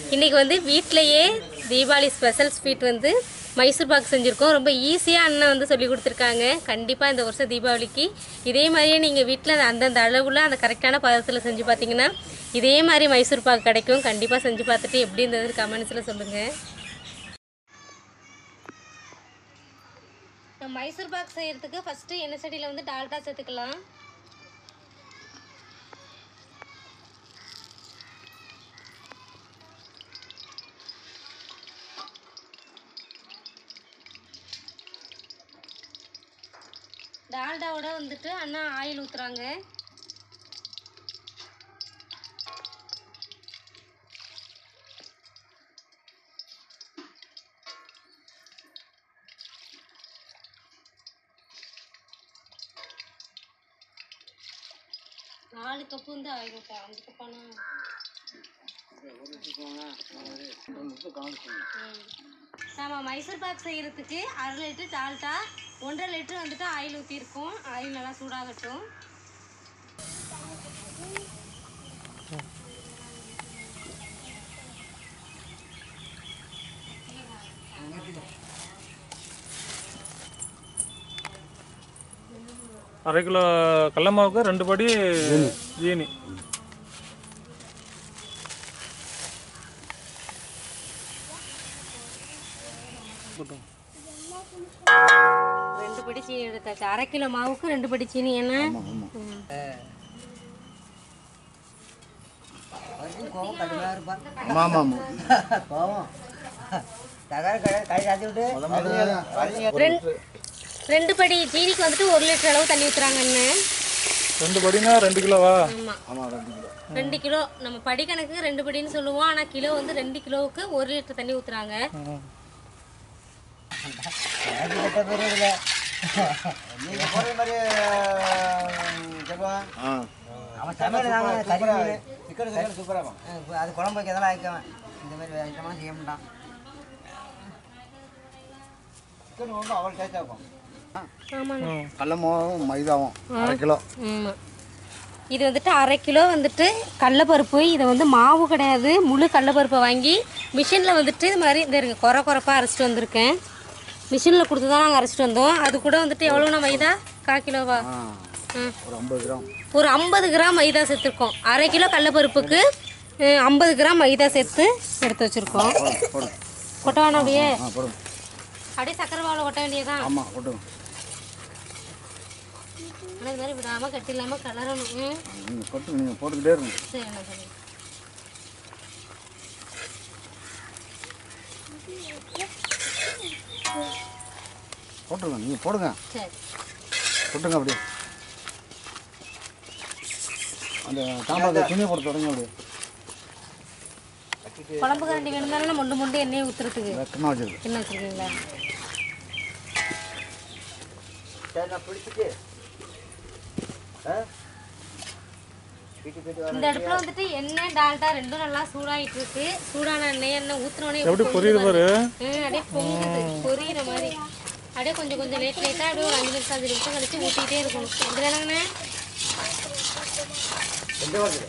இன்றைக்கி வந்து வீட்டிலையே தீபாவளி ஸ்பெஷல் ஸ்வீட் வந்து மைசூர் பாக் செஞ்சுருக்கோம் ரொம்ப ஈஸியாக அண்ணன் வந்து சொல்லி கொடுத்துருக்காங்க கண்டிப்பாக இந்த வருஷம் தீபாவளிக்கு இதே மாதிரியே நீங்கள் வீட்டில் அந்தந்த அளவில் அந்த கரெக்டான பதத்தில் செஞ்சு பார்த்தீங்கன்னா இதே மாதிரி மைசூர் பாக் கிடைக்கும் கண்டிப்பாக செஞ்சு பார்த்துட்டு எப்படி இருந்தது கமெண்ட்ஸில் சொல்லுங்கள் மைசூர் பாக் செய்கிறதுக்கு ஃபஸ்ட்டு எண்ணெய் சட்டியில் வந்து டால்டா சேர்த்துக்கலாம் டால்டாவோட வந்துட்டு அண்ணா ஆயில் ஊற்றுறாங்க நாலு கப்பு வந்து ஆயில் ஊற்றா அஞ்சு கப்பானா நம்ம மைசூர் பாக் செய்கிறதுக்கு அரை லிட்டர் டால்டா ஒன்றரை லிட்டர் வந்துட்டு ஆயில் ஊற்றிருக்கோம் ஆயில் நல்லா சூடாகட்டும் அரை கிலோ கடல மாவுக்கு ரெண்டு படி ஜீனி ரெண்டு படி சீனி எடுத்தாச்சு அரை கிலோ மாவுக்கு ரெண்டு படி சீனி என்ன ம். கோவம் கடுமையாக இருப்பா ஆமாம் ஆமாம் கோவம் தகர கடை கை சாத்தி விட்டு ரெண்டு ரெண்டு படி சீனிக்கு வந்துட்டு ஒரு லிட்டர் அளவு தண்ணி ஊற்றுறாங்க அண்ணன் ரெண்டு படினா ரெண்டு கிலோவா ஆமாம் ஆமாம் ரெண்டு கிலோ ரெண்டு கிலோ நம்ம படி கணக்கு ரெண்டு படின்னு சொல்லுவோம் ஆனால் கிலோ வந்து ரெண்டு கிலோவுக்கு ஒரு லிட்டர் தண்ணி ஊற்றுறாங்க எனக்கு கட்ட பேர் இல்லை நீங்கள் போடுற மாதிரி சொல்லுவான் ஆ அவன் சமையல் நாங்கள் கறி மீன் சிக்கன் சிக்கன் சூப்பராக அது குழம்பு வைக்க இதெல்லாம் ஆயிக்குவேன் இந்த மாதிரி ஐட்டம்லாம் செய்ய மாட்டான் சிக்கன் குழம்பு அவ்வளோ டேஸ்ட்டாக இருக்கும் ஆமாண்ணா கடல மாவும் மைதாவும் அரை கிலோ ஆமாம் இது வந்துட்டு அரை கிலோ வந்துட்டு கடலப்பருப்பு இதை வந்து மாவு கிடையாது முழு கடலப்பருப்பை வாங்கி மிஷினில் வந்துட்டு இது மாதிரி இந்த இருங்க குறை குறைப்பாக அரைச்சிட்டு வந்திருக்கேன் மிஷினில் கொடுத்து தான் நாங்கள் அரைச்சிட்டு வந்தோம் அது கூட வந்துட்டு எவ்வளோண்ணா மைதா கால் கிலோவா ஆ ம் ஒரு ஐம்பது கிராம் ஒரு ஐம்பது கிராம் மைதா சேர்த்துருக்கோம் அரை கிலோ கடலப்பருப்புக்கு ஐம்பது கிராம் மைதா சேர்த்து எடுத்து வச்சுருக்கோம் போடுங்க போடுங்க கொட்ட வேணாம் அப்படியே ஆ போடுங்க அப்படியே சக்கரை பாவில் கொட்ட வேண்டியதான் ஆமாம் போட்டுங்க ஆனால் இது மாதிரி விடாமல் கட்டி இல்லாமல் கலரணும் ம் நீங்கள் கொட்டுங்க நீங்கள் போட்டுக்கிட்டே இருங்க சரி அண்ணா சரி போட்டுருங்க நீங்கள் போடுங்க சரி கொட்டுங்க அப்படியே அந்த தாம்பாளத்தை துணியை போட்டு தொடங்க அப்படியே குழம்பு கரண்டி வேணும்னாலும் நான் மொண்டு மொண்டு எண்ணெயை ஊற்றுறதுக்கு வெக்கமாக வச்சிருக்கு என்ன வச்சுருக்கீங்களா சரி நான் பிடிச்சிட்டு ஆ வீட்டு போயிட்டு இந்த அடுப்புல வந்துட்டு எண்ணெய் டால்டா ரெண்டும் நல்லா சூடாயிட்டு இருக்கு சூடான எண்ணெய் எண்ணெய் ஊத்துனோடனே எப்படி புரியுது பாரு அப்படியே பொங்குது பொரியிற மாதிரி அப்படியே கொஞ்சம் கொஞ்சம் லேட் லேட்டாக அப்படியே ஒரு அஞ்சு நிமிஷம் அஞ்சு நிமிஷம் கழிச்சு ஊற்றிக்கிட்டே இருக்கணும் அப்படிதானங்கண்ணே எந்த வருது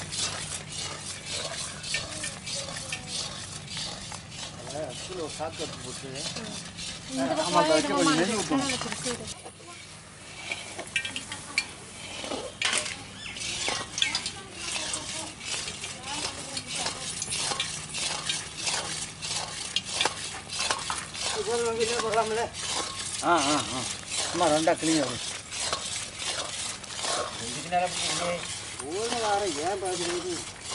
இந்த பக்கம் இடமா மாறி. போடலாம்ல ஆ ஆ ஆ சும்மா ரெண்டா கிளிங்க அப்படி இதுக்கு நேரம் பிடிக்கலையே ஒரு வாரம் ஏன் பார்க்குறது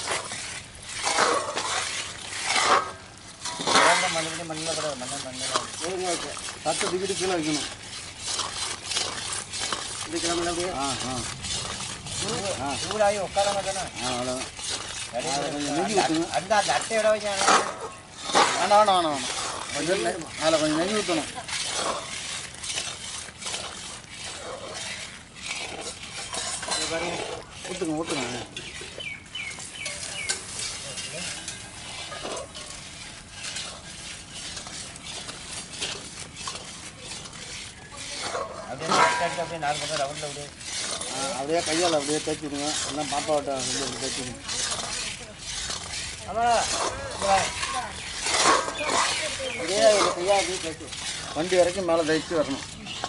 மண்ணில் மண்ணில் கூட மண்ண மண்ணில் பத்து டிகிரி கீழே வைக்கணும் இதுக்கெல்லாம் அப்படியே ஆ ஆ சூடாகி உட்காராம தானே ஆ அவ்வளோதான் கொஞ்சம் நெய் ஊற்றுங்க அந்த அந்த அட்டையோட வச்சு வேண்டாம் வேண்டாம் வேண்டாம் வேண்டாம் கொஞ்சம் நெய் அதில் கொஞ்சம் நெய் ஊற்றணும் ஊற்றுங்க ஊற்றுங்க அப்படியே அப்படியே நாலு பக்கம் ரவுண்டில் அப்படியே ஆ, அப்படியே கையால் அப்படியே தேய்ச்சி விடுங்க எல்லாம் பாப்பாவிட்ட வந்து அப்படி தேய்ச்சி விடுங்க இதே இது கையா அப்படியே தைச்சு வண்டி வரைக்கும் மேலே தைச்சு வரணும்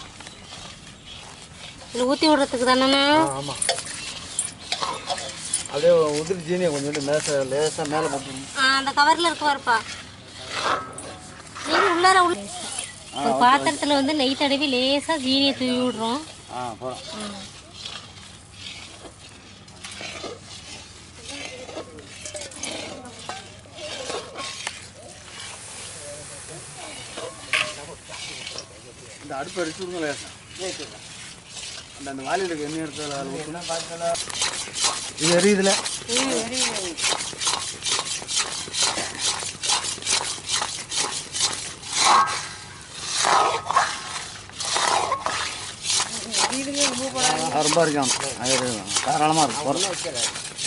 இது ஊற்றி விடுறதுக்கு தானே ஆமாம் அப்படியே உதிரி ஜீனியை கொஞ்சம் லேசாக லேசாக மேலே போட்டுருணும் அந்த கவரில் இருக்க வரப்பா நீங்கள் உள்ளார உள்ள ஒரு பாத்திரத்தில் வந்து நெய் தடவி லேசாக ஜீனியை தூவி விடுறோம் ஆ போகிறோம் இந்த அடுப்பு அடிச்சு விடுங்க லேசா அந்த அந்த வாலியில் இருக்க எண்ணெய் எடுத்து அதில் ஊற்றணும் இது எரியுதுல ஆ, ரொம்ப இருக்கும் அது தாராளமாக இருக்கும் போகிறோம்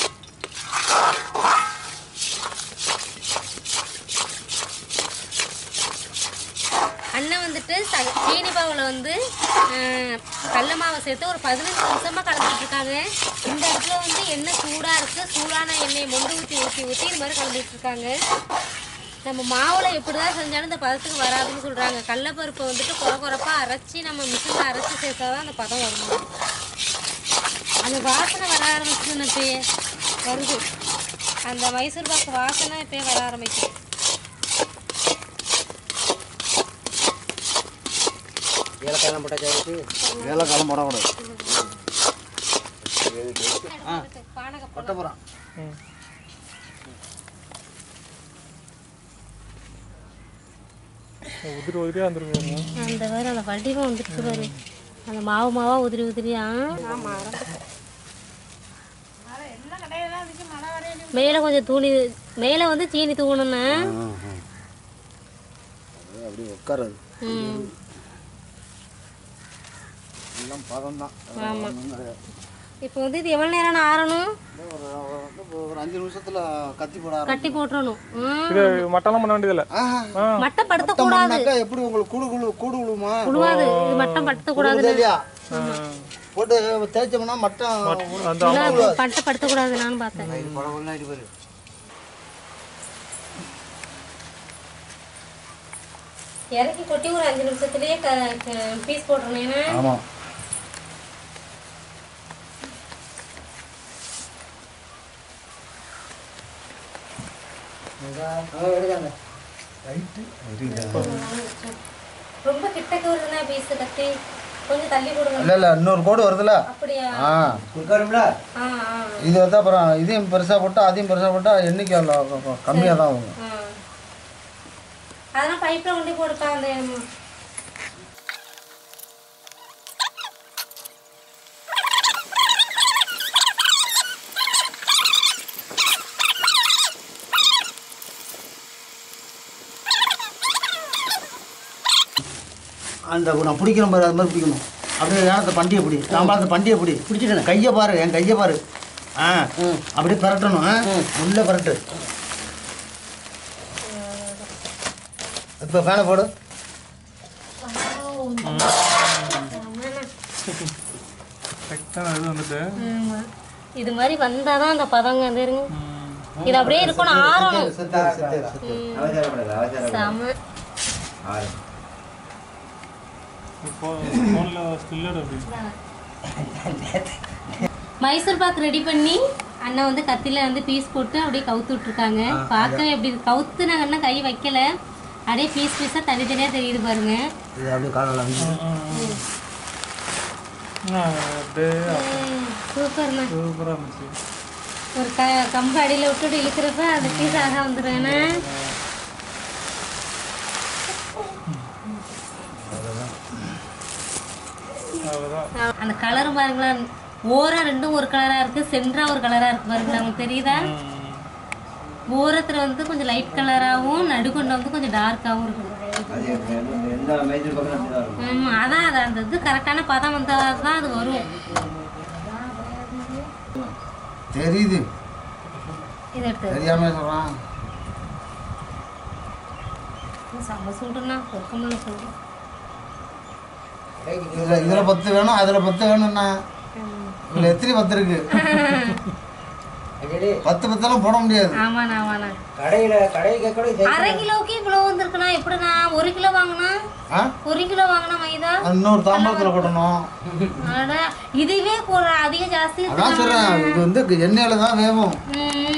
அண்ணன் வந்துட்டு ச- சீனி பாவில் வந்து அஹ், கடல மாவை சேர்த்து ஒரு பதினஞ்சு நிமிஷமாக கலந்துட்டு இருக்காங்க இந்த இடத்துல வந்து எண்ணெய் சூடாக இருக்குது சூடான எண்ணெயை மொண்டு ஊற்றி ஊற்றி ஊற்றி இது மாதிரி கலந்துட்டு இருக்காங்க நம்ம மாவில் எப்படி தான் செஞ்சாலும் இந்த பதத்துக்கு வராதுன்னு சொல்கிறாங்க கடலப்பருப்பை வந்துட்டு குறை குறைப்பாக அரைச்சி நம்ம மிஷினில் அரைச்சி சேர்த்தா தான் அந்த பதம் வரும் அந்த வாசனை வர ஆரம்பிச்சுன்னு இப்பயே வருது அந்த மைசூர் பாக்கு வாசனை இப்பயே வர ஆரம்பிக்குது ஏலக்காயெல்லாம் போட்டாச்சா இருக்கு ஏலக்காலம் போடக்கூடாது பானகம் கொட்ட போகிறான் ம் உதிரி உதிரியாக வந்துருக்குங்க அந்த வேற அந்த வடிவம் வந்துட்டு பாரு அந்த மாவு மாவா உதிரி உதிரியா மேலே கொஞ்சம் தூணி மேலே வந்து சீனி தூணணும்னா அப்படியே உட்காராது ம் எல்லாம் பதம் தான் இப்போ வந்து இது எவ்வளோ நேரம் ஆறணும் ஒரு ஒரு அஞ்சு நிமிஷத்துல கத்தி போட ஆரம்பிக்கும். கட்டி போட்டுறணும் ம். இது மட்டெல்லாம் பண்ண வேண்டியதில்லை ஆஹா மட்டம் படுத்த மொத்தம் பண்ணாக்கா எப்படி உங்களுக்கு கூடு குழு கூடு விழுமா கூடாது இது மட்டம் படுத்த கூடாது இல்லையா போட்டு தேய்ச்சோம்னா மட்டம் அந்த பட்டை படுத்த கூடாது நான் பார்த்தேன் இது குழம்புலாம் இது பாரு இறக்கி கொட்டி ஒரு அஞ்சு நிமிஷத்துலயே பீஸ் போட்டுறணும் ஏன்னா ஆமாம் எடுக்காங்க ரொம்ப கிட்டக்க வருதுண்ணா பீஸ் கத்தி கொஞ்சம் தள்ளி கொடுங்க இல்லை இல்லை இன்னொரு கோடு வருதுல்ல அப்படியா ஆ கொடுக்கணும்ல ஆ ஆ இது வந்து அப்புறம் இதையும் பெருசாக போட்டால் அதையும் பெருசாக போட்டால் எண்ணிக்கை அவ்வளோ கம்மியாக தான் ஆகும் ஆ. அதெல்லாம் பைப்பில் கொண்டு போடுப்பா அந்த அந்த நான் பிடிக்கிறேன் பாரு அது மாதிரி பிடிக்கணும் அப்படியே ஏனத்தை பண்டிகை பிடி தாம்பாளத்தை பண்டிகை பிடி பிடிச்சிட்டேன் கையை பாரு என் கையை பாரு ஆ அப்படியே பரட்டணும் ஆ உள்ள பரட்டு இப்போ ஃபேனை போடு கரெக்டான இது வந்துட்டு ஆமா. இது மாதிரி வந்தாதான் அந்த பதங்க அது இருங்க இது அப்படியே இருக்கணும் ஆறணும் செத்து செத்து செத்து அவசரப்படாது அவசரம் செம ஆறு இப்போ ஃபோனில் ஸ்டில்லர் அப்படி மைசூர் பாக் ரெடி பண்ணி அண்ணா வந்து கத்தில வந்து பீஸ் போட்டு அப்படியே கவுத்து விட்டுருக்காங்க பார்க்க எப்படி கவுத்து நாங்கள் இன்னும் கை வைக்கல அப்படியே பீஸ் பீஸாக தனித்தனியாக தெரியுது பாருங்க இது அப்படியே காலில் வந்து அப்படியே சூப்பர்ண்ணா சூப்பராக இருந்துச்சு ஒரு க கம்பு அடியில் விட்டுட்டு இழுக்கிறப்ப அந்த பீஸ் அழகாக வந்துடும் ஏன்னா அவ்வளோதான் அந்த கலரும் பாருங்களேன் ஓரம் ரெண்டும் ஒரு கலராக இருக்குது சென்ட்ரா ஒரு கலராக இருக்குது பாருங்களா உங்களுக்கு தெரியுதா ஓரத்தில் வந்து கொஞ்சம் லைட் கலராகவும் நடுக்கொண்டு வந்து கொஞ்சம் டார்க்காகவும் இருக்குது அது எந்த- எந்த மைசூர் பக்கம் அப்படிதான் இருக்கும் ஆமா, அதான் அது அந்த இது கரெக்டான பதம் வந்தால் தான் அது வரும் தெரியுது இதை எடுத்து தெரியாம சொல்கிறான் செம்ம சூடுண்ணா பொறுக்கமில்ல சூடு இதில் இதில் பத்து வேணும் அதில் பத்து வேணும்ண்ணா இதில் எத்தனை பத்து இருக்கு அஞ்சலி பத்து பத்தெல்லாம் போட முடியாது ஆமாண்ணா ஆமாண்ணா கடையில் கடைக்கு கூட இது அரை கிலோவுக்கு இவ்வளோ வந்திருக்குண்ணா எப்படிண்ணா ஒரு கிலோ வாங்கினா ஆ ஒரு கிலோ வாங்கினா மைதா அது இன்னொரு தாம்பாளத்தில் கொட்டணும் அட, இதுவே ஒரு அதிக ஜாஸ்தி அதான் சொல்கிறேன் இது வந்து எண்ணெயில் தான் வேகும் ம்.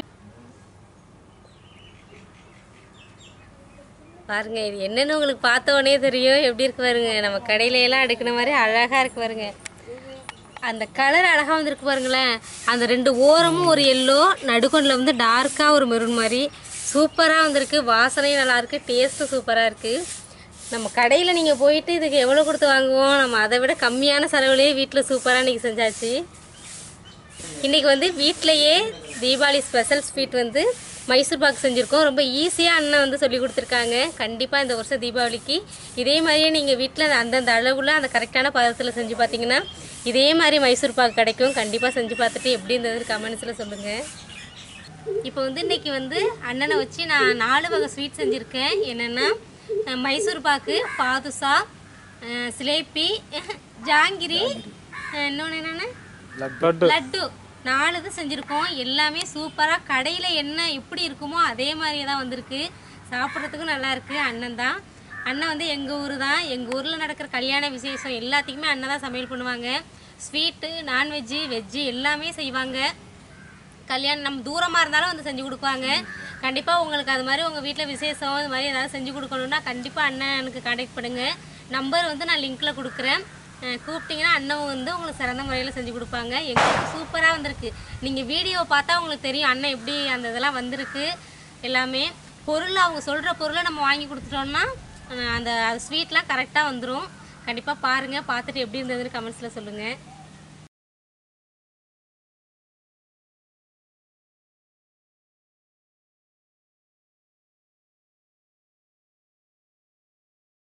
பாருங்க இது என்னன்னு உங்களுக்கு பார்த்த உடனே தெரியும் எப்படி இருக்கு பாருங்க நம்ம கடையில எல்லாம் அடுக்கின மாதிரி அழகா இருக்கு பாருங்க அந்த கலர் அழகா வந்திருக்கு பாருங்களேன் அந்த ரெண்டு ஓரமும் ஒரு எல்லோ நடுக்கொண்டில் வந்து டார்க்கா ஒரு மெரூன் மாதிரி சூப்பராக வந்திருக்கு வாசனையும் நல்லா இருக்கு டேஸ்ட்டும் சூப்பராக இருக்கு நம்ம கடையில் நீங்கள் போயிட்டு இதுக்கு எவ்வளோ கொடுத்து வாங்குவோம் நம்ம அதை விட கம்மியான செலவுலேயே வீட்டில் சூப்பராக இன்றைக்கி செஞ்சாச்சு இன்றைக்கி வந்து வீட்டிலையே தீபாவளி ஸ்பெஷல் ஸ்வீட் வந்து மைசூர் பாக் செஞ்சுருக்கோம் ரொம்ப ஈஸியாக அண்ணன் வந்து சொல்லி கொடுத்துருக்காங்க கண்டிப்பாக இந்த வருஷம் தீபாவளிக்கு இதே மாதிரியே நீங்கள் வீட்டில் அந்தந்த அளவில் அந்த கரெக்டான பதத்தில் செஞ்சு பார்த்தீங்கன்னா இதே மாதிரி மைசூர் பாக் கிடைக்கும் கண்டிப்பாக செஞ்சு பார்த்துட்டு எப்படி இருந்தது கமெண்ட்ஸில் சொல்லுங்கள் இப்போ வந்து இன்னைக்கு வந்து அண்ணனை வச்சு நான் நாலு வகை ஸ்வீட் செஞ்சுருக்கேன் என்னென்னா அஹ், மைசூர் பாக்கு பாதுஷா அஹ், சிலேபி ஜாங்கிரி அஹ், இன்னொன்று என்னென்ன லட்டு லட்டு நாலு இது செஞ்சுருக்கோம் எல்லாமே சூப்பராக கடையில் என்ன எப்படி இருக்குமோ அதே மாதிரியே தான் வந்திருக்கு சாப்பிட்றதுக்கும் நல்லா இருக்கு அண்ணன் தான் அண்ணன் வந்து எங்கள் ஊர் தான் எங்கள் ஊரில் நடக்கிற கல்யாண விசேஷம் எல்லாத்துக்குமே அண்ணன் தான் சமையல் பண்ணுவாங்க ஸ்வீட்டு நான்வெஜ்ஜு வெஜ்ஜு எல்லாமே செய்வாங்க கல்யாணம் நம்ம தூரமாக இருந்தாலும் வந்து செஞ்சு கொடுப்பாங்க கண்டிப்பாக உங்களுக்கு அது மாதிரி உங்கள் வீட்டில் விசேஷம் இது மாதிரி ஏதாவது செஞ்சு கொடுக்கணுன்னா கண்டிப்பாக அண்ணனுக்கு கான்டாக்ட் பண்ணுங்கள் நம்பர் வந்து நான் லிங்க்கில் கொடுக்குறேன் அஹ் கூப்பிட்டீங்கன்னா அண்ணன் வந்து உங்களுக்கு சிறந்த முறையில் செஞ்சு கொடுப்பாங்க எங்களுக்கு சூப்பராக வந்திருக்கு நீங்கள் வீடியோ பார்த்தா உங்களுக்கு தெரியும் அண்ணன் எப்படி அந்த இதெல்லாம் வந்திருக்கு எல்லாமே பொருள் அவங்க சொல்கிற பொருளை நம்ம வாங்கி கொடுத்துட்டோம்னா அஹ் அந்த ஸ்வீட்லாம் கரெக்டாக வந்துடும் கண்டிப்பாக பாருங்கள் பார்த்துட்டு எப்படி இருந்ததுன்னு கமெண்ட்ஸில் சொல்லுங்கள்